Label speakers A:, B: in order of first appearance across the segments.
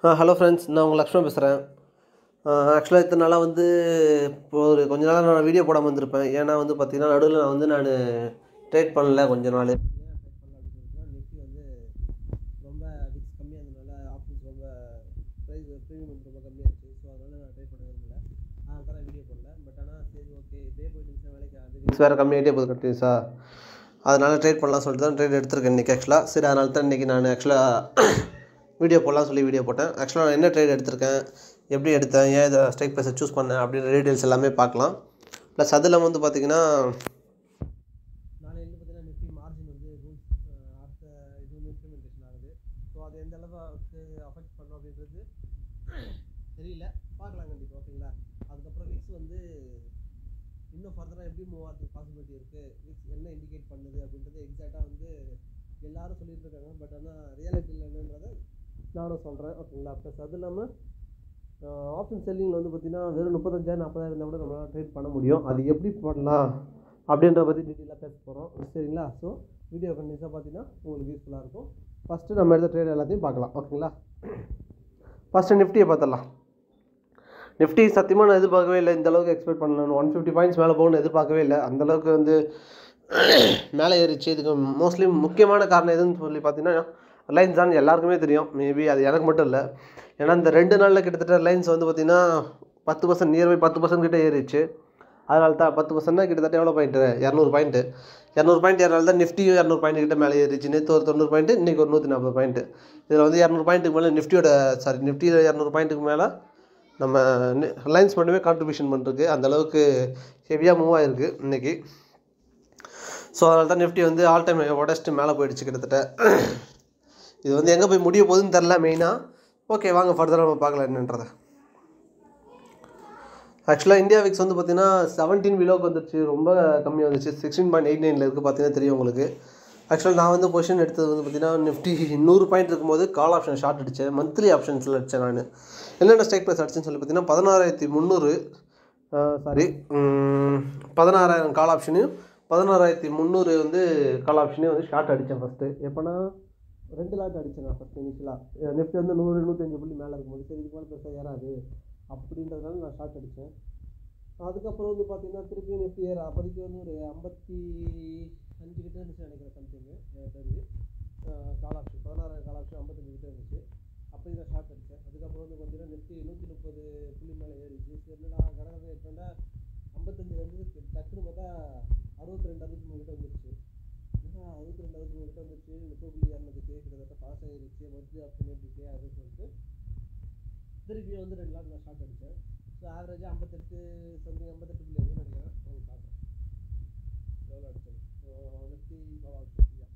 A: hello friends நான் உங்கள் லக்ஷ்மண் பேசுகிறேன் ஆக்சுவலாக இத்தனை நாளாக வந்து இப்போ ஒரு கொஞ்ச நாளாக நான் வீடியோ போடாமல் வந்திருப்பேன் ஏன்னா வந்து பார்த்திங்கன்னா நடுவில் நான் வந்து நான் ட்ரேட் பண்ணல கொஞ்ச நாள் ஏன் ட்ரேட் பண்ணல அப்படின்னு நிஃப்டி வந்து ரொம்ப விக்ஸ் கம்மியாக இருந்ததுனால ஆப்ஷன்ஸ் ரொம்ப ப்ரைஸ் ப்ரீமியம் ரொம்ப கம்மியாச்சு ஸோ அதனால் நான் ட்ரேட் பண்ண விரும்பல அதனால தான் நான் வீடியோ போடல பட் ஆனால் சரி ஓகே இதே போயிட்டு இருந்துச்சுன்னா வேலைக்கு அது விக்ஸ் வேறு கம்மியாகிட்டே போகுது கண்டினியூஸாக அதனால் ட்ரேட் பண்ணலாம் சொல்லிட்டு தான் ட்ரேட் எடுத்திருக்கேன் இன்றைக்கி ஆக்சுவலாக சரி அதனால தான் இன்றைக்கி நான் ஆக்சுவலாக வீடியோ போடலாம் சொல்லி வீடியோ போட்டேன் ஆக்சுவலாக நான் என்ன ட்ரேட் எடுத்திருக்கேன் எப்படி எடுத்தேன் ஏன் இதை ஸ்ட்ரைக் ப்ரைஸை சூஸ் பண்ணேன் அப்படின்ற டீட்டெயில்ஸ் எல்லாமே பார்க்கலாம் ப்ளஸ் அதில் வந்து பார்த்திங்கன்னா நாளையிலேருந்து பார்த்தீங்கன்னா நிஃப்டி மார்ஜின் வந்து ரூல்ஸ் அடுத்த இது வந்து இம்ப்ளிமெண்டேஷன் ஆகுது ஸோ அது எந்த அளவுக்கு அஃபெக்ட் பண்ணும் அப்படின்றது தெரியல பார்க்கலாம் கண்டிப்பாக ஓகேங்களா அதுக்கப்புறம் விக்ஸ் வந்து இன்னும் ஃபர்தராக எப்படி மூவ் ஆகிறதுக்கு பாசிபிலிட்டி இருக்குது விக்ஸ் என்ன இண்டிகேட் பண்ணுது அப்படின்றது எக்ஸாக்டாக வந்து எல்லாரும் சொல்லிட்டு இருக்காங்க பட் ஆனால் ரியாலிட்டியில் என்னன்றதை நானும் சொல்கிறேன் ஓகேங்களா ப்ளஸ் அது இல்லாமல் ஆப்ஷன் செல்லிங்கில் வந்து பார்த்திங்கன்னா வெறும் முப்பத்தஞ்சாயிரம் நாற்பதாயிரம் இருந்தால் கூட நம்மளால் ட்ரேட் பண்ண முடியும் அது எப்படி பண்ணலாம் அப்படின்ற பற்றி டீட்டெயிலாக பேச போகிறோம் சரிங்களா ஸோ வீடியோ கண்டிப்பாக பார்த்தீங்கன்னா உங்களுக்கு யூஸ்ஃபுல்லாக இருக்கும் ஃபஸ்ட்டு நம்ம எடுத்த ட்ரேட் எல்லாத்தையும் பார்க்கலாம் ஓகேங்களா ஃபஸ்ட்டு நிஃப்டியை பார்த்துடலாம் நிஃப்டி சத்தியமாக நான் எதிர்பார்க்கவே இல்லை இந்த அளவுக்கு எக்ஸ்பெக்ட் பண்ணலாம் ஒன் ஃபிஃப்டி பாயிண்ட்ஸ் மேலே போகணும்னு எதிர்பார்க்கவே இல்லை அந்தளவுக்கு வந்து மேலே ஏறிச்சு இதுக்கு மோஸ்ட்லி முக்கியமான காரணம் எதுன்னு சொல்லி பார்த்தீங்கன்னா ரிலையன்ஸ் தான் எல்லாருக்குமே தெரியும் மேபி அது எனக்கு மட்டும் இல்லை ஏன்னா இந்த ரெண்டு நாளில் கிட்டத்தட்ட ரிலையன்ஸ் வந்து பார்த்திங்கன்னா பத்து பர்சன்ட் நியர்பை பத்து பர்சன்ட் கிட்டே ஏறிச்சு அதனால தான் பத்து பர்சன்ட்னா கிட்டத்தட்ட எவ்வளோ பாயிண்ட்டு இரநூறு பாயிண்ட்டு இரநூறு பாயிண்ட் ஏறனால தான் நிஃப்டியும் இரநூறு பாயிண்ட் கிட்ட மேலே ஏறிச்சு நேற்று ஒரு தொண்ணூறு பாயிண்ட்டு இன்றைக்கி ஒரு நூற்றி நாற்பது பாயிண்ட்டு இதில் வந்து இரநூறு பாயிண்ட்டுக்கு மேலே நிஃப்டியோட சாரி நிஃப்டியில் இரநூறு பாயிண்ட்டுக்கு மேலே நம்ம ரிலையன்ஸ் மட்டுமே கான்ட்ரிபியூஷன் பண்ணிருக்கு அந்தளவுக்கு ஹெவியாக மூவ் ஆகிருக்கு இன்றைக்கி ஸோ அதனால தான் நிஃப்டி வந்து ஆல் டைம் உடச்சிட்டு மேலே போயிடுச்சு கிட்டத்தட்ட இது வந்து எங்கே போய் முடிய போகுதுன்னு தெரில மெயினாக ஓகே வாங்க ஃபர்தராக நம்ம பார்க்கலாம் என்னன்றதை ஆக்சுவலாக இந்தியா விக்ஸ் வந்து பார்த்தீங்கன்னா செவன்டீன் விலோக்கு வந்துருச்சு ரொம்ப கம்மியாக வந்துச்சு சிக்ஸ்டீன் பாயிண்ட் எயிட் நைனில் இருக்குது பார்த்தீங்கன்னா தெரியும் உங்களுக்கு ஆக்சுவலாக நான் வந்து பொசிஷன் எடுத்தது வந்து பார்த்தீங்கன்னா நிஃப்டி நூறு பாயிண்ட் இருக்கும்போது கால் ஆப்ஷன் ஷார்ட் அடித்தேன் மந்த்லி ஆப்ஷன்ஸில் அடித்தேன் நான் என்னென்ன ஸ்ட்ரைக் ப்ரைஸ் அடிச்சேன்னு சொல்லி பார்த்தீங்கன்னா பதினாறாயிரத்தி முந்நூறு சாரி பதினாறாயிரம் கால் ஆப்ஷனையும் பதினாறாயிரத்தி முந்நூறு வந்து கால் ஆப்ஷனையும் வந்து ஷார்ட் அடித்தேன் ஃபஸ்ட்டு எப்போனா ரெண்டு லாட் அடித்தேன் நான் ஃபஸ்ட்டு இனிஷியலாக நிஃப்டி வந்து நூறு நூற்றஞ்சு புள்ளி மேலே இருக்கும்போது சரி இதுக்கு மேலே பெருசாக ஏறாது அப்படின்றதுனால நான் ஷார்ட் அடித்தேன் அதுக்கப்புறம் வந்து பார்த்தீங்கன்னா திருப்பி நிஃப்டி ஏற அப்போதைக்கு வந்து ஒரு ஐம்பத்தி அஞ்சு கிட்ட இருந்துச்சு நினைக்கிறேன் சம்திங்கு எனக்கு தெரிஞ்சு கால் ஆப்ஷன் பதினாறாயிரம் கால் ஆப்ஷன் ஐம்பத்தஞ்சு கிட்ட இருந்துச்சு அப்போயும் நான் ஷார்ட் அடித்தேன் அதுக்கப்புறம் வந்து பார்த்தீங்கன்னா நிஃப்டி நூற்றி முப்பது புள்ளி மேலே ஏறிச்சு சரி என்னடா கடற்கரை எடுத்தோன்னா ஐம்பத்தஞ்சு வந்து டக்குன்னு பார்த்தா அறுபத்தி ரெண்டு அறுபத்தி மூணு கிட்ட வந்துருச்சு ஏன்னா அறுபத்தி ரெண்டு அறுபத்தி மூணு கிட்ட வந்துருச்சு முப்பது புள்ளி இரநூறுக்கு கிட்டத்தட்ட பாஸ் ஆகிருச்சு மந்த்லி ஆப்ஷன் எப்படி அப்படின்னு சொல்லிட்டு திருப்பி வந்து ரெண்டு நாள் நான் ஷார்ட் அடித்தேன் ஸோ ஆவரேஜாக ஐம்பத்தெட்டு சம்திங் ஐம்பத்தெட்டு புள்ளி எதுவும் நினைக்கிறேன் உங்களுக்கு காட்டுறேன் எவ்வளோ அடிச்சது நிஃப்டி ஆப்ஷன்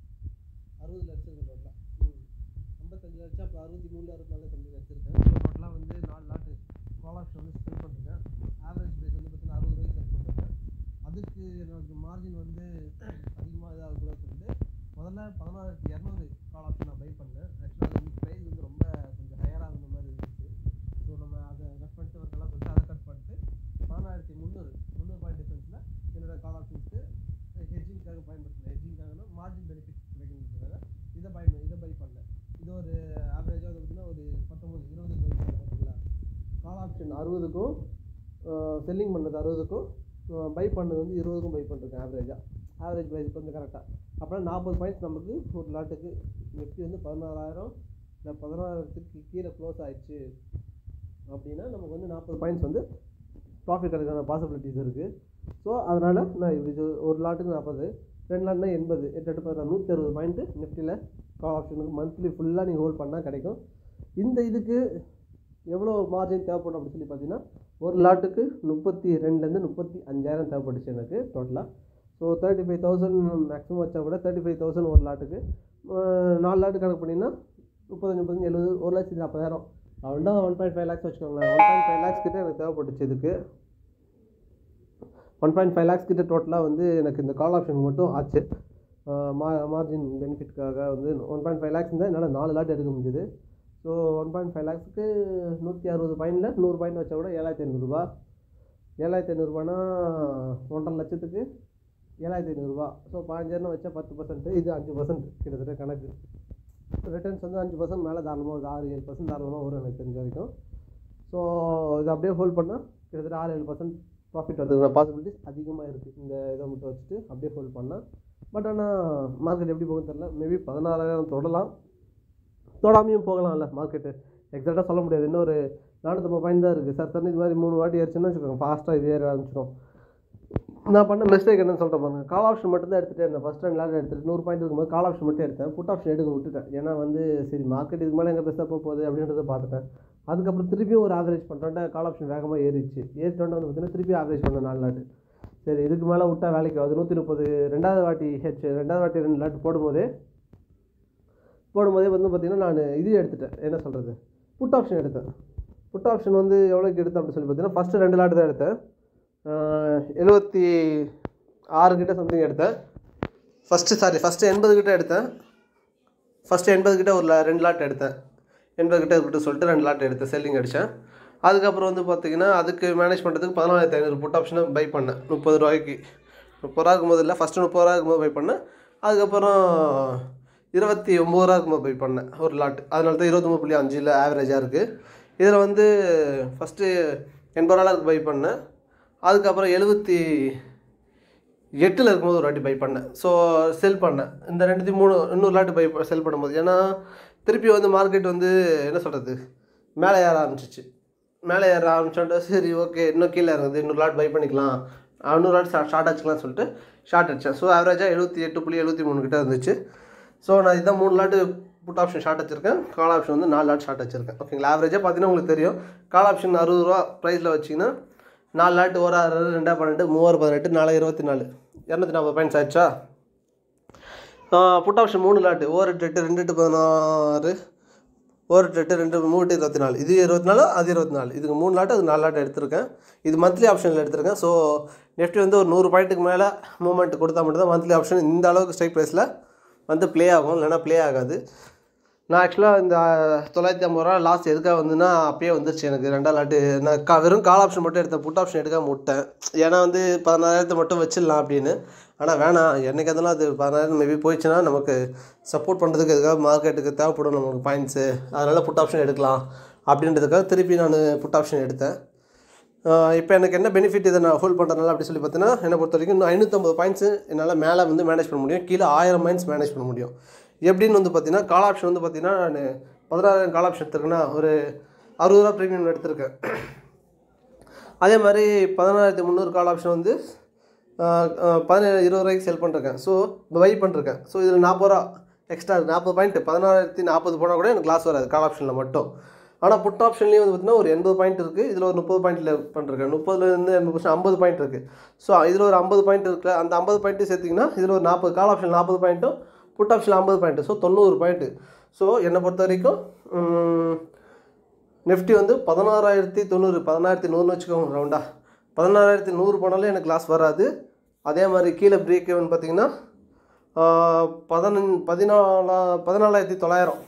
A: அறுபதுல அடிச்சிருக்கேன் டோட்டலாக ம் ஐம்பத்தஞ்சு அடிச்சா அப்போ அறுபத்தி மூணு அறுபத்தி நாலு சம்திங் அடிச்சிருக்கேன் ஸோ டோட்டலாக வந்து நாலு லாட்டு கால் ஆப்ஷன் வந்து ஸ்பெண்ட் பண்ணிருக்கேன் ஆவரேஜ் ப்ரைஸ் வந்து பார்த்தீங்கன்னா அறுபது ரூபாய்க்கு செட் பண்ணிருக்கேன் அதுக்கு எனக்கு மார்ஜின் வந்து அதிகமாக இதாகக்கூடாது சொல்லிட்டு முதல்ல பதினாறாயிரத்தி இரநூறு கால் ஆப்ஷன் நான் பை பண்ணேன் ஆக்சுவலாக அது ப்ரைஸ் வந்து ரொம்ப கொஞ்சம் ஹையராக இருந்த மாதிரி இருந்துச்சு ஸோ நம்ம அதை கட் பண்ணிட்டு வரலாம் சொல்லிட்டு அதை கட் பண்ணிட்டு பதினாயிரத்தி முந்நூறு முந்நூறு பாயிண்ட் டிஃபரன்ஸில் என்னோட கால் ஆப்ஷன்ஸ்க்கு ஹெட்ஜிங்காக பயன்படுத்தினேன் ஹெட்ஜிங்காகனா மார்ஜின் பெனிஃபிட் கிடைக்கிறதுக்காக இதை பயன் இதை பை பண்ணேன் இது ஒரு ஆவரேஜாக வந்து பார்த்திங்கன்னா ஒரு பத்தொம்பது இருபது பை பண்ணேன் ஓகேங்களா கால் ஆப்ஷன் அறுபதுக்கும் செல்லிங் பண்ணது அறுபதுக்கும் பை பண்ணது வந்து இருபதுக்கும் பை பண்ணிருக்கேன் ஆவரேஜாக ஆவரேஜ் ப்ரைஸ் கொஞ்சம் கரெக்டாக அப்புறம் நாற்பது பாயிண்ட்ஸ் நமக்கு ஒரு லாட்டுக்கு நிஃப்டி வந்து பதினாறாயிரம் இல்லை பதினாறாயிரத்துக்கு கீழே க்ளோஸ் ஆயிடுச்சு அப்படின்னா நமக்கு வந்து நாற்பது பாயிண்ட்ஸ் வந்து ப்ராஃபிட் கிடைக்கான பாசிபிலிட்டிஸ் இருக்குது ஸோ அதனால் நான் இப்படி ஒரு லாட்டுக்கு நாற்பது ரெண்டு லாட்னா எண்பது எட்டு எட்டு பதினாறு நூற்றி அறுபது பாயிண்ட்டு நிஃப்டியில் கால் ஆப்ஷனுக்கு மந்த்லி ஃபுல்லாக நீங்கள் ஹோல்ட் பண்ணால் கிடைக்கும் இந்த இதுக்கு எவ்வளோ மார்ஜின் தேவைப்படும் அப்படின்னு சொல்லி பார்த்தீங்கன்னா ஒரு லாட்டுக்கு முப்பத்தி ரெண்டுலேருந்து முப்பத்தி அஞ்சாயிரம் தேவைப்பட்டுச்சு எனக்கு டோட்டலாக so thirty five thousand maximum வச்சா கூட தேர்ட்டி ஃபைவ் தௌசண்ட் ஒரு லாட்டுக்கு நாலு லாட்டு கணக்கு பண்ணிங்கன்னா முப்பத்தஞ்சு முப்பத்தஞ்சு எழுபது ஒரு லட்சத்தி நாற்பதாயிரம் ரவுண்டா ஒன் பாயிண்ட் ஃபைவ் லேக்ஸ் வச்சுக்கோங்களேன் ஒன் பாயிண்ட் ஃபைவ் லேக்ஸ் கிட்ட எனக்கு தேவைப்பட்டுச்சு இதுக்கு ஒன் பாயிண்ட் ஃபைவ் லேக்ஸ் கிட்ட டோட்டலாக வந்து எனக்கு இந்த கால் ஆப்ஷன் மட்டும் ஆச்சு மா மார்ஜின் பெனிஃபிட்காக வந்து ஒன் பாயிண்ட் ஃபைவ் லேக்ஸ் இருந்தால் என்னால் நாலு லாட் எடுக்க முடிஞ்சுது ஸோ ஒன் பாயிண்ட் ஃபைவ் லேக்ஸுக்கு நூற்றி அறுபது பாயிண்டில் நூறு பாயிண்ட் வச்சா கூட ஏழாயிரத்தி ஐநூறுரூபா ஏழாயிரத்தி ஐநூறுரூபானா ஒன்றரை லட்சத்துக்கு ஏழாயிரத்தி ஐநூறுரூவா ஸோ பாஞ்சாயிரம் வச்சா பத்து பர்சன்ட்டு இது அஞ்சு பர்சன்ட் கிட்டத்தட்ட கணக்கு ரிட்டர்ன்ஸ் வந்து அஞ்சு பர்சன்ட் மேலே தாராளமாக ஒரு ஆறு ஏழு பர்சன்ட் தாராளமாக வரும் எனக்கு தெரிஞ்ச வரைக்கும் ஸோ இது அப்படியே ஹோல்ட் பண்ணால் கிட்டத்தட்ட ஆறு ஏழு பர்சன்ட் ப்ராஃபிட் வரதுக்கான பாசிபிலிட்டிஸ் அதிகமாக இருக்குது இந்த இதை மட்டும் வச்சுட்டு அப்படியே ஹோல்ட் பண்ணால் பட் ஆனால் மார்க்கெட் எப்படி போகும் தெரில மேபி பதினாறாயிரம் தொடலாம் தொடாமையும் போகலாம்ல மார்க்கெட்டு எக்ஸாக்டாக சொல்ல முடியாது இன்னும் ஒரு நானூற்றம்பது பாயிண்ட் தான் இருக்குது சார் தண்ணி இது மாதிரி மூணு வாட்டி ஏறிச்சுன்னா வச்சுக்கோங்க ஃபாஸ்ட்டாக இது ஏற ஆரம்பிச்சிடும் நான் பண்ண மிஸ்டேக் என்னன்னு சொல்லிட்டு பாருங்க கால் ஆப்ஷன் மட்டும் தான் எடுத்துகிட்டே இருந்தேன் ஃபஸ்ட் ரெண்டு லேட் எடுத்துட்டு நூறு பாயிண்ட் இருக்கும்போது கால் ஆப்ஷன் மட்டும் எடுத்தேன் புட் ஆப்ஷன் எடுக்க விட்டுட்டேன் ஏன்னா வந்து சரி மார்க்கெட் இதுக்கு மேலே எங்கே பெஸ்ட்டாக போக போகுது அப்படின்றத பார்த்துட்டேன் அதுக்கப்புறம் திருப்பியும் ஒரு ஆவரேஜ் பண்ணுறேன் கால் ஆப்ஷன் வேகமாக ஏறிச்சு ஏறிட்டோன்னு வந்து பார்த்தீங்கன்னா திருப்பி ஆவரேஜ் பண்ணேன் நாலு லாட்டு சரி இதுக்கு மேலே விட்டா வேலைக்கு ஆகுது நூற்றி முப்பது ரெண்டாவது வாட்டி ஹெச் ரெண்டாவது வாட்டி ரெண்டு லாட்டு போடும்போதே போடும்போதே வந்து பார்த்திங்கன்னா நான் இது எடுத்துட்டேன் என்ன சொல்கிறது புட் ஆப்ஷன் எடுத்தேன் புட் ஆப்ஷன் வந்து எவ்வளோக்கு எடுத்தேன் அப்படின்னு சொல்லி பார்த்தீங்கன்னா ஃபஸ்ட்டு ரெண்டு லாட்டு தான் எடுத்தேன் எழுபத்தி ஆறு கிட்ட சம்திங் எடுத்தேன் ஃபஸ்ட்டு சாரி ஃபஸ்ட்டு எண்பது கிட்ட எடுத்தேன் ஃபஸ்ட்டு எண்பது கிட்ட ஒரு la- ரெண்டு லாட் எடுத்தேன் எண்பது கிட்ட இருக்கட்டும் சொல்லிட்டு ரெண்டு லாட் எடுத்தேன் செல்லிங் அடித்தேன் அதுக்கப்புறம் வந்து பார்த்தீங்கன்னா அதுக்கு மேனேஜ் பண்ணுறதுக்கு பதினாலாயிரத்தி ஐநூறு புட் ஆப்ஷனை பை பண்ணேன் முப்பது ரூபாய்க்கு முப்பது ரூபா இருக்கும்போது இல்லை ஃபஸ்ட்டு முப்பது ரூபா இருக்கும்போது பை பண்ணேன் அதுக்கப்புறம் இருபத்தி ஒம்பது ரூபா இருக்கும்போது பை பண்ணேன் ஒரு லாட் அதனால தான் இருபத்தொம்பது புள்ளி அஞ்சில் ஆவரேஜாக இருக்குது இதில் வந்து ஃபஸ்ட்டு எண்பது ரூபாய்க்கு பை பண்ணேன் அதுக்கப்புறம் எழுபத்தி எட்டில் இருக்கும்போது ஒரு வாட்டி பை பண்ணேன் ஸோ செல் பண்ணேன் இந்த ரெண்டுத்தையும் மூணு இன்னொரு லாட்டு பை செல் பண்ணும்போது ஏன்னா திருப்பி வந்து மார்க்கெட் வந்து என்ன சொல்கிறது மேலே ஏற ஆரம்பிச்சிச்சு மேலே ஏற ஆரம்பிச்சோன்ட்டு சரி ஓகே இன்னும் கீழே இறங்குது இன்னொரு லாட் பை பண்ணிக்கலாம் இன்னொரு லாட் ஷார்ட் அடிச்சுக்கலாம் சொல்லிட்டு ஷார்ட் அடித்தேன் ஸோ ஆவரேஜாக எழுபத்தி எட்டு புள்ளி எழுபத்தி மூணு கிட்ட இருந்துச்சு ஸோ நான் இதான் மூணு லாட்டு புட் ஆப்ஷன் ஷார்ட் வச்சிருக்கேன் கால் ஆப்ஷன் வந்து நாலு லாட் ஷார்ட் வச்சிருக்கேன் ஓகேங்களா ஆவரேஜாக பார்த்தீங்கன்னா உங்களுக்கு தெரியும் கால் ஆப்ஷன் அறுபது ரூபா ப்ரைஸில் வச்சிங்கன்னா நாலு லாட்டு ஒரு ஆறு ரெண்டா பன்னெண்டு மூவாறு பதினெட்டு நாலு இருபத்தி நாலு இரநூத்தி நாற்பது பாயிண்ட்ஸ் ஆயிடுச்சா புட் ஆப்ஷன் மூணு லாட்டு ஓவர் எட்டு எட்டு ரெண்டு எட்டு பதினாறு ஓவர் எட்டு எட்டு ரெண்டு மூணு எட்டு இருபத்தி நாலு இது இருபத்தி நாலு அது இருபத்தி நாலு இதுக்கு மூணு லாட்டு அது நாலு லாட்டு எடுத்திருக்கேன் இது மந்த்லி ஆப்ஷனில் எடுத்திருக்கேன் ஸோ நெஃப்டி வந்து ஒரு நூறு பாயிண்ட்டுக்கு மேலே மூவ்மெண்ட் கொடுத்தா மட்டும்தான் மந்த்லி ஆப்ஷன் இந்த அளவுக்கு ஸ்ட்ரைக் ப்ரைஸில் வந்து ப்ளே ஆகும் இல்லைன்னா ப்ளே ஆகாது நான் ஆக்சுவலாக இந்த தொள்ளாயிரத்தி ஐம்பது ரூபா லாஸ்ட் எதுக்காக வந்துன்னா அப்பயே வந்துருச்சு எனக்கு ரெண்டாம் லாட்டு நான் கா வெறும் கால் ஆப்ஷன் மட்டும் எடுத்தேன் புட் ஆப்ஷன் எடுக்காம விட்டேன் ஏன்னா வந்து பதினாயிரத்தை மட்டும் வச்சிடலாம் அப்படின்னு ஆனால் வேணாம் என்னைக்கு இருந்தாலும் அது பதினாயிரம் மேபி போயிடுச்சுன்னா நமக்கு சப்போர்ட் பண்ணுறதுக்கு எதுக்காக மார்க்கெட்டுக்கு தேவைப்படும் நமக்கு பாயிண்ட்ஸு அதனால் புட் ஆப்ஷன் எடுக்கலாம் அப்படின்றதுக்காக திருப்பி நான் புட் ஆப்ஷன் எடுத்தேன் இப்போ எனக்கு என்ன பெனிஃபிட் இதை நான் ஹோல்ட் பண்ணுறதுனால அப்படி சொல்லி பார்த்தீங்கன்னா என்னை பொறுத்த வரைக்கும் இன்னும் ஐநூற்றம்பது பாயிண்ட்ஸு என்னால் மேலே வந்து மேனேஜ் பண்ண முடியும் கீழே ஆயிரம் பாயிண்ட்ஸ் மேனேஜ் பண்ண முடியும் எப்படின்னு வந்து பார்த்தீங்கன்னா கால் ஆப்ஷன் வந்து பார்த்தீங்கன்னா நான் பதினாறாயிரம் கால் ஆப்ஷன் எடுத்திருக்கேன்னா ஒரு அறுபது ரூபா ப்ரீமியம் எடுத்திருக்கேன் அதே மாதிரி பதினாறாயிரத்தி முந்நூறு கால் ஆப்ஷன் வந்து பதினேழு இருபது ரூபாய்க்கு செல் பண்ணிருக்கேன் ஸோ பை பண்ணிருக்கேன் ஸோ இதில் நாற்பது ரூபா எக்ஸ்ட்ரா நாற்பது பாயிண்ட் பதினாறாயிரத்தி நாற்பது போனால் கூட எனக்கு லாஸ் வராது கால் ஆப்ஷனில் மட்டும் ஆனால் புட் ஆப்ஷன்லேயும் வந்து பார்த்தீங்கன்னா ஒரு எண்பது பாயிண்ட் இருக்குது இதில் ஒரு முப்பது பாயிண்ட்டில் பண்ணிருக்கேன் முப்பதுலேருந்து எண்பது பர்சன்ட் ஐம்பது பாயிண்ட் இருக்குது ஸோ இதில் ஒரு ஐம்பது பாயிண்ட் இருக்குது அந்த ஐம்பது பாயிண்ட்டு சேர்த்திங்கன்னா இதில் ஒரு நாற்பது கால் ஆப்ஷன் நாற்பது பாயிண்ட்டும் புட் ஆப்ஷன் ஐம்பது பாயிண்ட்டு ஸோ தொண்ணூறு பாயிண்ட்டு ஸோ என்னை பொறுத்த வரைக்கும் நிஃப்டி வந்து பதினாறாயிரத்தி தொண்ணூறு பதினாயிரத்தி நூறுன்னு வச்சுக்கோங்க ரவுண்டா பதினாறாயிரத்தி நூறு போனாலும் எனக்கு லாஸ் வராது அதே மாதிரி கீழே பிரேக் even பார்த்தீங்கன்னா பதினஞ்சு பதினாலா பதினாலாயிரத்தி தொள்ளாயிரம்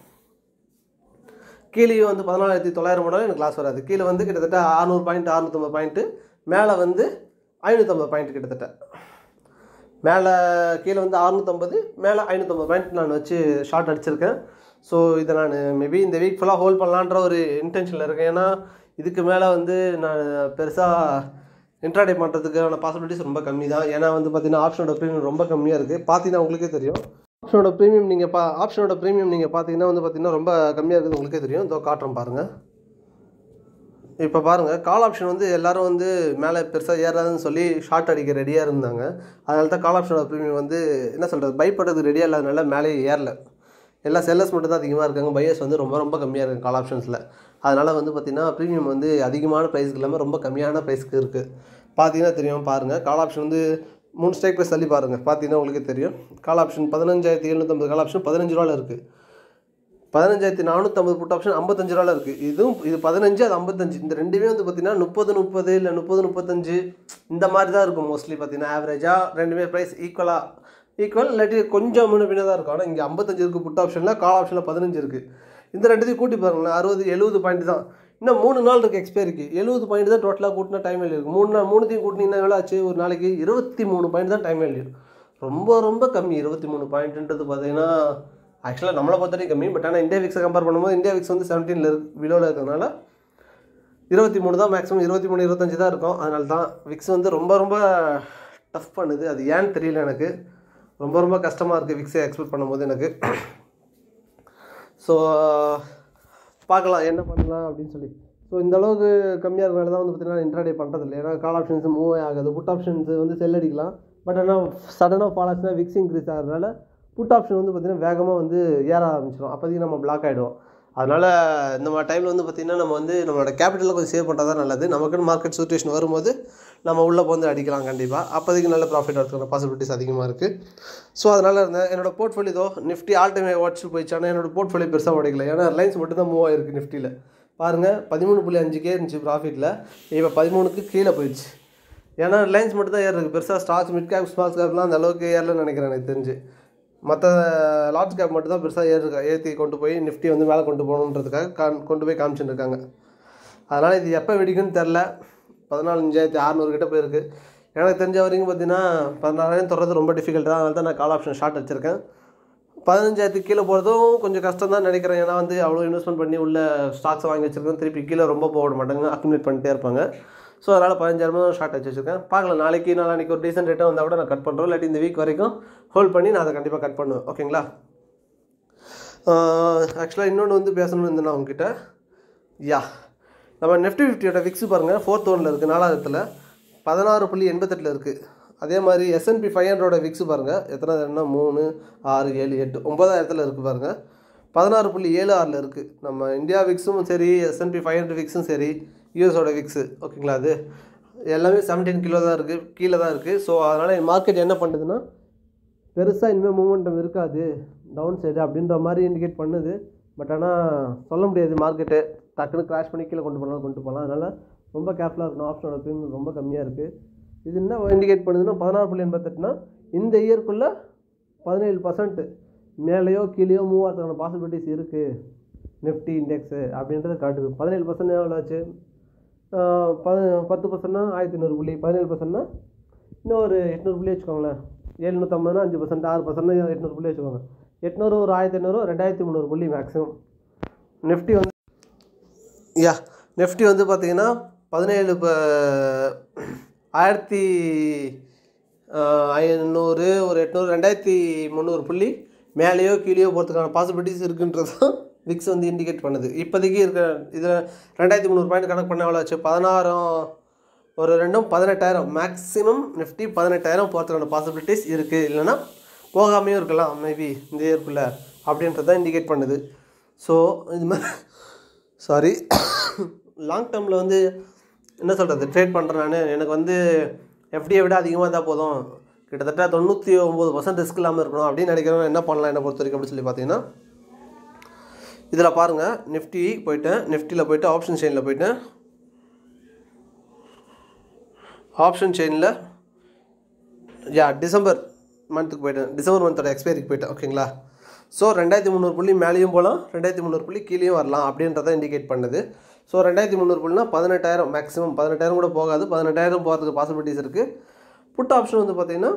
A: கீழே வந்து பதினாலாயிரத்தி தொள்ளாயிரம் போனாலும் எனக்கு லாஸ் வராது கீழே வந்து கிட்டத்தட்ட அறநூறு பாயிண்ட் அறுநூத்தம்பது பாயிண்ட்டு மேலே வந்து ஐநூற்றம்பது பாயிண்ட் கிட்டத்தட்ட மேலே கீழே வந்து அறுநூற்றம்பது மேலே ஐநூற்றம்பது பாயிண்ட் நான் வச்சு ஷார்ட் அடிச்சிருக்கேன் ஸோ இதை நான் மேபி இந்த வீக் ஃபுல்லாக ஹோல்ட் பண்ணலான்ற ஒரு இன்டென்ஷனில் இருக்கேன் ஏன்னா இதுக்கு மேலே வந்து நான் பெருசாக இன்ட்ராடே பண்ணுறதுக்கான பாசிபிலிட்டிஸ் ரொம்ப கம்மி தான் ஏன்னா வந்து பார்த்தீங்கன்னா ஆப்ஷனோட ப்ரீமியம் ரொம்ப கம்மியாக இருக்குது பார்த்தீங்கன்னா உங்களுக்கே தெரியும் ஆப்ஷனோட ப்ரீமியம் நீங்கள் பா ஆப்ஷனோட ப்ரீமியம் நீங்கள் பார்த்தீங்கன்னா வந்து பார்த்தீங்கன்னா ரொம்ப கம்மியாக இருக்குது உங்களுக்கே தெரியும் இதோ காட்டுறேன் பாருங்கள் இப்போ பாருங்கள் கால் ஆப்ஷன் வந்து எல்லாரும் வந்து மேலே பெருசாக ஏறாதுன்னு சொல்லி ஷார்ட் அடிக்க ரெடியாக இருந்தாங்க அதனால தான் கால் ஆப்ஷனோட ப்ரீமியம் வந்து என்ன சொல்கிறது பை பண்ணுறதுக்கு ரெடியாக இல்லாதனால மேலே ஏறல எல்லா செல்லர்ஸ் மட்டும் தான் அதிகமாக இருக்காங்க பையர்ஸ் வந்து ரொம்ப ரொம்ப கம்மியாக இருக்குது கால் ஆப்ஷன்ஸில் அதனால் வந்து பார்த்திங்கன்னா ப்ரீமியம் வந்து அதிகமான ப்ரைஸ்க்கு இல்லாமல் ரொம்ப கம்மியான ப்ரைஸ்க்கு இருக்குது பார்த்தீங்கன்னா தெரியும் பாருங்கள் கால் ஆப்ஷன் வந்து மூணு ஸ்ட்ரைக் ப்ரைஸ் தள்ளி பாருங்கள் பார்த்தீங்கன்னா உங்களுக்கே தெரியும் கால் ஆப்ஷன் பதினஞ்சாயிரத்தி எழுநூற்றம்பது கால் ஆப்ஷன் பதினஞ்சு ரூபாவில் இருக்குது பதினஞ்சாயிரத்தி நானூற்றம்பது புட் ஆப்ஷன் ஐம்பத்தஞ்சு ரூபாவில் இருக்குது இதுவும் இது பதினஞ்சு அது ஐம்பத்தஞ்சு இந்த ரெண்டுமே வந்து பார்த்தீங்கன்னா முப்பது முப்பது இல்லை முப்பது முப்பத்தஞ்சு இந்த மாதிரி தான் இருக்கும் மோஸ்ட்லி பார்த்தீங்கன்னா ஆவரேஜாக ரெண்டுமே ப்ரைஸ் ஈக்குவலாக ஈக்குவல் இல்லாட்டி கொஞ்சம் முன்ன பின்ன தான் இருக்கும் ஆனால் இங்கே ஐம்பத்தஞ்சு இருக்குது புட் ஆப்ஷனில் கால் ஆப்ஷனில் பதினஞ்சு இருக்குது இந்த ரெண்டுத்தையும் கூட்டி பாருங்களேன் அறுபது எழுபது பாயிண்ட் தான் இன்னும் மூணு நாள் இருக்குது எக்ஸ்பைரிக்கு எழுபது பாயிண்ட் தான் டோட்டலாக கூட்டினா டைம் வேல்யூ இருக்குது மூணு நாள் மூணுத்தையும் கூட்டினீங்கன்னா எவ்வளோ ஆச்சு ஒரு நாளைக்கு இருபத்தி மூணு பாயிண்ட் தான் டைம் வேல்யூ ரொம்ப ரொம்ப கம்மி இருபத்தி மூணு பாயிண்ட்டுன்றது பார்த்தீங்கன்னா ஆக்சுவலாக நம்மளை பொறுத்த வரைக்கும் கம்மி பட் ஆனால் இந்தியா விக்ஸை கம்பேர் பண்ணும்போது இந்தியா விக்ஸ் வந்து செவன்டீனில் இருக்கு விலோவில் இருக்கிறதுனால இருபத்தி மூணு தான் மேக்ஸிமம் இருபத்தி மூணு இருபத்தஞ்சு தான் இருக்கும் அதனால தான் விக்ஸ் வந்து ரொம்ப ரொம்ப டஃப் பண்ணுது அது ஏன்னு தெரியல எனக்கு ரொம்ப ரொம்ப கஷ்டமாக இருக்குது விக்ஸை எக்ஸ்பெக்ட் பண்ணும்போது எனக்கு ஸோ பார்க்கலாம் என்ன பண்ணலாம் அப்படின்னு சொல்லி ஸோ இந்த அளவுக்கு கம்மியாக இருக்கனால தான் வந்து பார்த்தீங்கன்னா இன்ட்ராடே பண்ணுறது இல்லை ஏன்னா கால் ஆப்ஷன்ஸ் மூவ் ஆகாது புட் ஆப்ஷன்ஸ் வந்து செல் அடிக்கலாம் பட் ஆனால் சடனாக ஃபால் ஆச்சுன்னா விக்ஸ் இன்க்ரீஸ் ஆகிறதுனால புட் ஆப்ஷன் வந்து பார்த்திங்கன்னா வேகமாக வந்து ஏற ஆரம்பிச்சிடும் அப்போதைக்கு நம்ம பிளாக் ஆகிடுவோம் அதனால் இந்த மாதிரி டைமில் வந்து பார்த்திங்கன்னா நம்ம வந்து நம்மளோட கேபிட்டலை கொஞ்சம் சேவ் பண்ணுறது தான் நல்லது நமக்குன்னு மார்க்கெட் சுச்சுவேஷன் வரும்போது நம்ம உள்ளே வந்து அடிக்கலாம் கண்டிப்பாக அப்போதைக்கு நல்ல ப்ராஃபிட் வரதுக்கான பாசிபிலிட்டிஸ் அதிகமாக இருக்குது ஸோ அதனால் இருந்தேன் என்னோட portfolio Nifty all time watch போயிடுச்சு ஆனால் என்னோட போர்ட்ஃபோலியோ பெருசாக உடைக்கல ஏன்னா லைன்ஸ் மட்டும் தான் மூவ் ஆயிருக்கு நிஃப்டியில் பாருங்கள் பதிமூணு புள்ளி அஞ்சுக்கே இருந்துச்சு ப்ராஃபிட்டில் இப்போ பதிமூணுக்கு கீழே போயிடுச்சு ஏன்னா ரிலையன்ஸ் மட்டும் தான் ஏறிருக்கு பெருசாக ஸ்டாக்ஸ் மிட் கேப் ஸ்மால் கேப்லாம் அந்த அளவுக்கு ஏறலன்னு நினைக்கிறேன் எனக்கு தெரிஞ்சு மற்ற லார்ஜ் கேப் மட்டும் தான் பெருசாக ஏறிருக்கா ஏற்றி கொண்டு போய் நிஃப்டி வந்து மேலே கொண்டு போகணுன்றதுக்காக கான் கொண்டு போய் காமிச்சுட்டு இருக்காங்க அதனால் இது எப்போ வெடிக்குன்னு தெரில பதினாலஞ்சாயிரத்தி அறநூறு கிட்ட போயிருக்கு எனக்கு தெரிஞ்ச வரைக்கும் பார்த்தீங்கன்னா பதினாறாயிரம் தொடர்றது ரொம்ப டிஃபிகல்ட் தான் அதனால தான் நான் கால் ஆப்ஷன் ஷார்ட் வச்சுருக்கேன் பதினஞ்சாயிரத்துக்கு கீழே போகிறதும் கொஞ்சம் கஷ்டம் தான் நினைக்கிறேன் ஏன்னா வந்து அவ்வளோ இன்வெஸ்ட்மெண்ட் பண்ணி உள்ள ஸ்டாக்ஸ் வாங்கி வச்சிருக்கேன் திருப்பி கீழே ரொம்ப போக விட மாட்டாங்க அக்குமுலேட் பண்ணிட்டே இருப்பாங்க ஸோ அதனால் பதினஞ்சாயிரமா ஷார்ட் வச்சு வச்சுருக்கேன் பார்க்கலாம் நாளைக்கு நாளைக்கு ஒரு டீசென்ட் ரேட்டாக வந்தால் கூட நான் கட் பண்ணுறோம் இல்லாட்டி இந்த வீக் வரைக்கும் ஹோல்ட் பண்ணி நான் அதை கண்டிப்பாக கட் பண்ணுவேன் ஓகேங்களா ஆக்சுவலாக இன்னொன்று வந்து பேசணும்னு இருந்தேன் உங்ககிட்ட யா நம்ம நெஃப்டி ஃபிஃப்டியோட ஃபிக்ஸ் பாருங்கள் ஃபோர்த் ஒனில் இருக்குது நாலாயிரத்தில் பதினாறு புள்ளி எண்பத்தெட்டில் இருக்குது அதே மாதிரி எஸ்என்பி ஃபைவ் ஹண்ட்ரோட விக்ஸ் பாருங்கள் எத்தனை என்ன மூணு ஆறு ஏழு எட்டு ஒம்பதாயிரத்தில் இருக்குது பாருங்கள் பதினாறு புள்ளி ஏழு ஆறில் இருக்குது நம்ம இந்தியா விக்ஸும் சரி எஸ்என்பி ஃபைவ் ஹண்ட்ரட் விக்ஸும் சரி யூஎஸோட விக்ஸு ஓகேங்களா அது எல்லாமே செவன்டீன் கிலோ தான் இருக்குது கீழே தான் இருக்குது ஸோ அதனால் மார்க்கெட் என்ன பண்ணுதுன்னா பெருசாக இனிமேல் மூமெண்டம் இருக்காது டவுன் சைடு அப்படின்ற மாதிரி இண்டிகேட் பண்ணுது பட் ஆனால் சொல்ல முடியாது மார்க்கெட்டு டக்குன்னு கிராஷ் பண்ணி கீழே கொண்டு போனாலும் கொண்டு போகலாம் அதனால் ரொம்ப கேர்ஃபுல்லாக இருக்கணும் ஆப்ஷனோட ப்ரீமியம் ரொம்ப கம்மியாக இருக்குது இது என்ன இண்டிகேட் பண்ணுதுன்னா பதினாறு புள்ளி எண்பத்தெட்டுனா இந்த இயர்க்குள்ளே பதினேழு பர்சன்ட் மேலேயோ கீழேயோ மூவ் ஆகிறதுக்கான பாசிபிலிட்டிஸ் இருக்குது நிஃப்டி இண்டெக்ஸு அப்படின்றத காட்டுது பதினேழு பர்சன்ட் எவ்வளோ ஆச்சு ஆஹ் பத பத்து பர்சன்ட்னா ஆயிரத்தி ஐநூறு புள்ளி பதினேழு பர்சன்ட்னா இன்னும் ஒரு எட்நூறு புள்ளி வச்சுக்கோங்களேன் எழுநூற்றம்பதுனா அஞ்சு பர்சன்ட் ஆறு பர்சன்ட் எட்நூறு புள்ளி வச்சுக்கோங்க எட்நூறு ஒரு ஆயிரத்தி ஐநூறு ரெண்டாயிரத்தி முந்நூறு புள்ளி மேக்ஸிமம் நிஃப்டி வந்து யா நிஃப்டி வந்து பார்த்தீங்கன்னா பதினேழு இப்போ ஆயிரத்தி ஐநூறு ஒரு எட்நூறு ரெண்டாயிரத்தி முந்நூறு புள்ளி மேலேயோ கீழேயோ போகிறதுக்கான பாசிபிலிட்டிஸ் இருக்குன்றது தான் விக்ஸ் வந்து இண்டிகேட் பண்ணுது இப்போதைக்கு இருக்கிற இதில் ரெண்டாயிரத்தி முந்நூறு பாயிண்ட் கணக்கு பண்ண எவ்வளோ ஆச்சு பதினாயிரம் ஒரு ரெண்டும் பதினெட்டாயிரம் மேக்ஸிமம் நிஃப்டி பதினெட்டாயிரம் போகிறதுக்கான பாசிபிலிட்டிஸ் இருக்குது இல்லைன்னா போகாமையும் இருக்கலாம் மேபி இந்த இயர்க்குள்ளே அப்படின்றத இண்டிகேட் பண்ணுது ஸோ இது மாதிரி சாரி லாங் டேர்மில் வந்து என்ன சொல்கிறது ட்ரேட் பண்ணுறேன் நான் எனக்கு வந்து எஃப்டியை விட அதிகமாக இருந்தால் போதும் கிட்டத்தட்ட தொண்ணூற்றி ஒம்பது பர்சன்ட் ரிஸ்க் இல்லாமல் இருக்கணும் அப்படின்னு நினைக்கிறவங்க என்ன பண்ணலாம் என்ன பொறுத்த வரைக்கும் அப்படின்னு சொல்லி பார்த்தீங்கன்னா இதில் பாருங்கள் நிஃப்டி போயிட்டேன் நிஃப்டியில் போயிட்டு ஆப்ஷன் செயினில் போயிட்டேன் ஆப்ஷன் செயினில் யா டிசம்பர் மந்த்துக்கு போயிட்டேன் டிசம்பர் மந்தோட எக்ஸ்பைரிக்கு போயிட்டேன் ஓகேங்களா ஸோ ரெண்டாயிரத்தி முந்நூறு புள்ளி மேலேயும் போகலாம் ரெண்டாயிரத்தி முந்நூறு புள்ளி கீழேயும் வரலாம் அப்படின்றத இண்டிகேட் பண்ணுது ஸோ ரெண்டாயிரத்தி முந்நூறு புள்ளினா பதினெட்டாயிரம் மேக்ஸிமம் பதினெட்டாயிரம் கூட போகாது பதினெட்டாயிரம் போகிறதுக்கு பாசிபிலிட்டிஸ் இருக்குது புட் ஆப்ஷன் வந்து பார்த்திங்கன்னா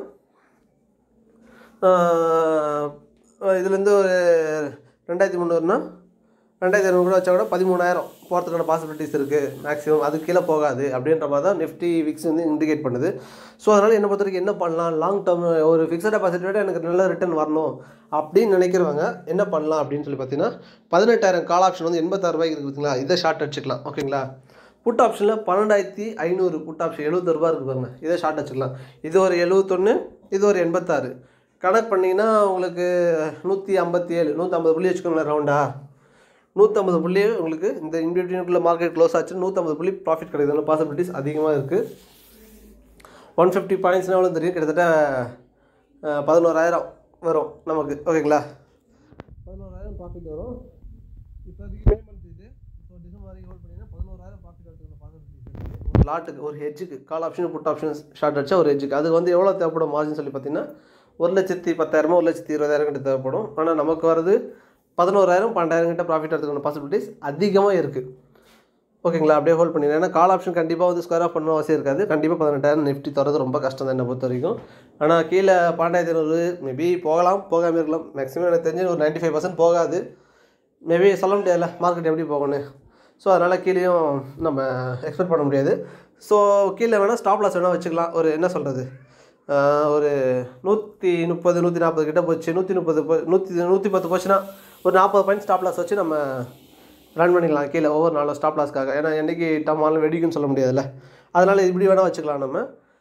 A: இதுலேருந்து ஒரு ரெண்டாயிரத்தி முந்நூறுனா ரெண்டாயிரத்தி ஐநூறு கூட வச்சா கூட பதிமூணாயிரம் போகிறதுக்கான பாசிபிலிட்டிஸ் இருக்குது மேக்ஸிமம் அது கீழே போகாது அப்படின்ற மாதிரி தான் நிஃப்டி விக்ஸ் வந்து இண்டிகேட் பண்ணுது ஸோ அதனால் என்னை பொறுத்த வரைக்கும் என்ன பண்ணலாம் லாங் டேர்ம் ஒரு ஃபிக்ஸட் டெபாசிட் விட எனக்கு நல்ல ரிட்டர்ன் வரணும் அப்படின்னு நினைக்கிறவங்க என்ன பண்ணலாம் அப்படின்னு சொல்லி பார்த்தீங்கன்னா பதினெட்டாயிரம் கால் ஆப்ஷன் வந்து எண்பத்தாறு ரூபாய்க்கு இருக்குது பார்த்தீங்களா இதை ஷார்ட் அடிச்சுக்கலாம் ஓகேங்களா புட் ஆப்ஷனில் பன்னெண்டாயிரத்தி ஐநூறு புட் ஆப்ஷன் எழுபது ரூபா இருக்குது பாருங்க இதை ஷார்ட் வச்சுக்கலாம் இது ஒரு எழுபத்தொன்று இது ஒரு எண்பத்தாறு கணக்கு பண்ணிங்கன்னா உங்களுக்கு நூற்றி ஐம்பத்தி ஏழு நூற்றம்பது புள்ளி வச்சுக்கோங்களேன் ரவுண்டா நூற்றம்பது புள்ளி உங்களுக்கு இந்த இன்பிட்வீனுக்குள்ள மார்க்கெட் க்ளோஸ் ஆச்சு நூற்றம்பது புள்ளி ப்ராஃபிட் கிடைக்கிறதுல பாசிபிலிட்டிஸ் அதிகமாக இருக்குது ஒன் ஃபிஃப்டி பாயிண்ட்ஸ்னால் எவ்வளோ தெரியும் கிட்டத்தட்ட அஹ், பதினோராயிரம் வரும் நமக்கு ஓகேங்களா பதினோராயிரம் ப்ராஃபிட் வரும் இப்போதைக்கு மே மந்த் இது ஸோ டிசம்பர் வரைக்கும் ஹோல்ட் பண்ணிங்கன்னா பதினோராயிரம் ப்ராஃபிட் வரதுக்கான பாசிபிலிட்டிஸ் ஒரு லாட்டுக்கு ஒரு ஹெட்ஜுக்கு call option put option short அடிச்சா ஒரு ஹெட்ஜுக்கு அது வந்து எவ்வளோ தேவைப்படும் மார்ஜின் சொல்லி பார்த்தீங்கன்னா ஒரு லட்சத்தி பத்தாயிரமோ ஒரு லட்சத்தி இருபதாயிரம் கிட்ட தேவைப்படும் ஆனால் நமக்கு வரது பதினோராயிரம் பன்னெண்டாயிரம் கிட்ட ப்ராஃபிட் வரதுக்கான பாசிபிலிட்டிஸ் அதிகமாக இருக்குது ஓகேங்களா அப்படியே ஹோல்ட் பண்ணிடுறேன் ஏன்னா கால் ஆப்ஷன் கண்டிப்பாக வந்து ஸ்கொயர் ஆஃப் பண்ணணும் அவசியம் இருக்காது கண்டிப்பாக பதினெட்டாயிரம் நிஃப்டி தரது ரொம்ப கஷ்டம் தான் என்னை பொறுத்த வரைக்கும் ஆனால் கீழே பன்னெண்டாயிரத்தி ஐநூறு மேபி போகலாம் போகாமல் இருக்கலாம் மேக்ஸிமம் எனக்கு தெரிஞ்சு ஒரு 95% ஃபைவ் பர்சன்ட் போகாது மேபி சொல்ல முடியாதுல்ல மார்க்கெட் எப்படி போகணும் ஸோ அதனால் கீழேயும் நம்ம எக்ஸ்பெக்ட் பண்ண முடியாது ஸோ கீழே வேணால் ஸ்டாப் லாஸ் வேணால் வச்சுக்கலாம் ஒரு என்ன சொல்கிறது ஒரு நூற்றி முப்பது நூற்றி நாற்பது கிட்ட போச்சு நூற்றி முப்பது போ நூற்றி நூற்றி பத்து போச்சுன்னா ஒரு நாற்பது பாயிண்ட் ஸ்டாப் லாஸ் வச்சு நம்ம ரன் பண்ணிக்கலாம் கீழே ஒவ்வொரு நாளும் ஸ்டாப் லாஸ்க்காக ஏன்னா என்றைக்கு டமாலும் வெடிக்குன்னு சொல்ல முடியாதுல்ல அதனால் இப்படி வேணால் வச்சுக்கலாம் நம்ம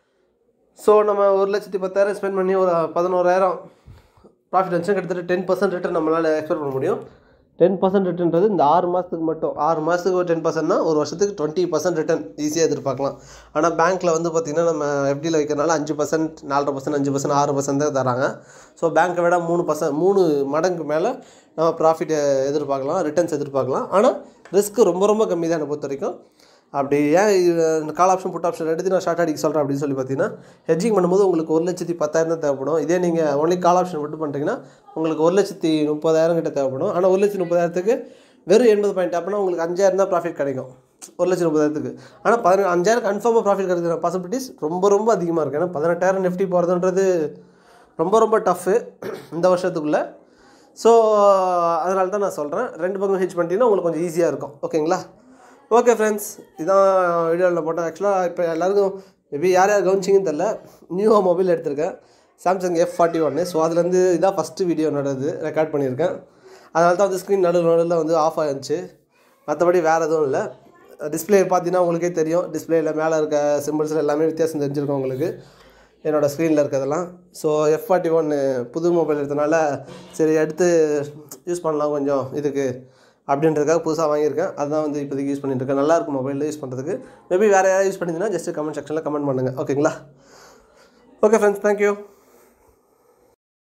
A: ஸோ நம்ம ஒரு லட்சத்தி பத்தாயிரம் ஸ்பெண்ட் பண்ணி ஒரு பதினோராயிரம் ப்ராஃபிட் வந்துச்சு கிட்டத்தட்ட டென் பர்சன்ட் ரிட்டர்ன் நம்மளால் எக்ஸ்பெக்ட் பண்ண முடியும் டென் பர்சன்ட் ரிட்டர்ன்றது இந்த ஆறு மாதத்துக்கு மட்டும் ஆறு மாதத்துக்கு ஒரு டென் பர்சன்ட்னா ஒரு வருஷத்துக்கு டுவெண்ட்டி பர்சன்ட் ரிட்டர்ன் ஈஸியாக எதிர்பார்க்கலாம் ஆனால் பேங்க்கில் வந்து பார்த்திங்கன்னா நம்ம எஃப்டியில் வைக்கிறனால அஞ்சு பர்சன்ட் நாலரை பர்சன்ட் அஞ்சு பர்சன்ட் ஆறு பர்சன்ட் தான் தராங்க ஸோ பேங்க்கை விட மூணு பர்சன்ட் மூணு மடங்கு மேலே நம்ம ப்ராஃபிட் எதிர்பார்க்கலாம் ரிட்டர்ன்ஸ் எதிர்பார்க்கலாம் ஆனால் ரிஸ்க் ரொம்ப ரொம்ப கம்மி தான் என்னை பொறுத்த வரைக்கும் அப்படி ஏன் இது இந்த கால் ஆப்ஷன் புட் ஆப்ஷன் எடுத்து நான் ஷார்ட் அடிக்க சொல்கிறேன் அப்படின்னு சொல்லி பார்த்தீங்கன்னா ஹெட்ஜிங் பண்ணும்போது உங்களுக்கு ஒரு லட்சத்தி பத்தாயிரம் தான் தேவைப்படும் இதே நீங்கள் ஒன்லி கால் ஆப்ஷன் மட்டும் பண்ணுறீங்கன்னா உங்களுக்கு ஒரு லட்சத்தி முப்பதாயிரம் கிட்ட தேவைப்படும் ஆனால் ஒரு லட்சத்தி முப்பதாயிரத்துக்கு வெறும் எண்பது பாயிண்ட் அப்படின்னா உங்களுக்கு அஞ்சாயிரம் தான் ப்ராஃபிட் கிடைக்கும் ஒரு லட்சத்தி முப்பதாயிரத்துக்கு ஆனால் பதினெட்டு அஞ்சாயிரம் கன்ஃபார்மாக ப்ராஃபிட் கிடைக்கிற பாசிபிலிட்டிஸ் ரொம்ப ரொம்ப அதிகமாக இருக்குது ஏன்னா பதினெட்டாயிரம் நிஃப்டி போகிறதுன்றது ரொம்ப ரொம்ப டஃப்பு இந்த வருஷத்துக்குள்ளே ஸோ அதனால தான் நான் சொல்கிறேன் ரெண்டு பக்கம் ஹெச் பண்ணிட்டீங்கன்னா உங்களுக்கு கொஞ்சம் ஈஸியாக இருக்கும் ஓகேங்களா ஓகே ஃப்ரெண்ட்ஸ் இதான் வீடியோவில் போட்டேன் ஆக்சுவலாக இப்போ எல்லாருக்கும் மேபி யார் யார் கவனிச்சிங்கன்னு தெரில நியூவாக மொபைல் எடுத்திருக்கேன் சாம்சங் எஃப் ஃபார்ட்டி ஒன்று ஸோ அதுலேருந்து இதான் ஃபஸ்ட்டு வீடியோ நடது ரெக்கார்ட் பண்ணியிருக்கேன் அதனால தான் வந்து ஸ்க்ரீன் நடுவில் நடுவில் வந்து ஆஃப் ஆயிருந்துச்சு மற்றபடி வேறு எதுவும் இல்லை டிஸ்பிளே பார்த்தீங்கன்னா உங்களுக்கே தெரியும் டிஸ்பிளேயில் மேலே இருக்க சிம்பிள்ஸில் எல்லாமே வித்தியாசம் தெரிஞ்சிருக்கும் உங்களுக்கு என்னோடய ஸ்க்ரீனில் இருக்கிறதெல்லாம் ஸோ எஃப் ஃபார்ட்டி ஒன்று புது மொபைல் எடுத்தனால சரி எடுத்து யூஸ் பண்ணலாம் கொஞ்சம் இதுக்கு அப்படின்றதுக்காக புதுசாக வாங்கியிருக்கேன் அதுதான் வந்து இப்போதைக்கு யூஸ் பண்ணிட்டு இருக்கேன் நல்லா இருக்கும் மொபைலில் யூஸ் பண்ணுறதுக்கு மேபி வேறு யாராவது யூஸ் பண்ணியிருந்தீங்கன்னா ஜஸ்ட் கமெண்ட் செக்ஷனில் கமெண்ட் பண்ணுங்கள் ஓகேங்களா ஓகே ஃப்ரெண்ட்ஸ் தேங்க்யூ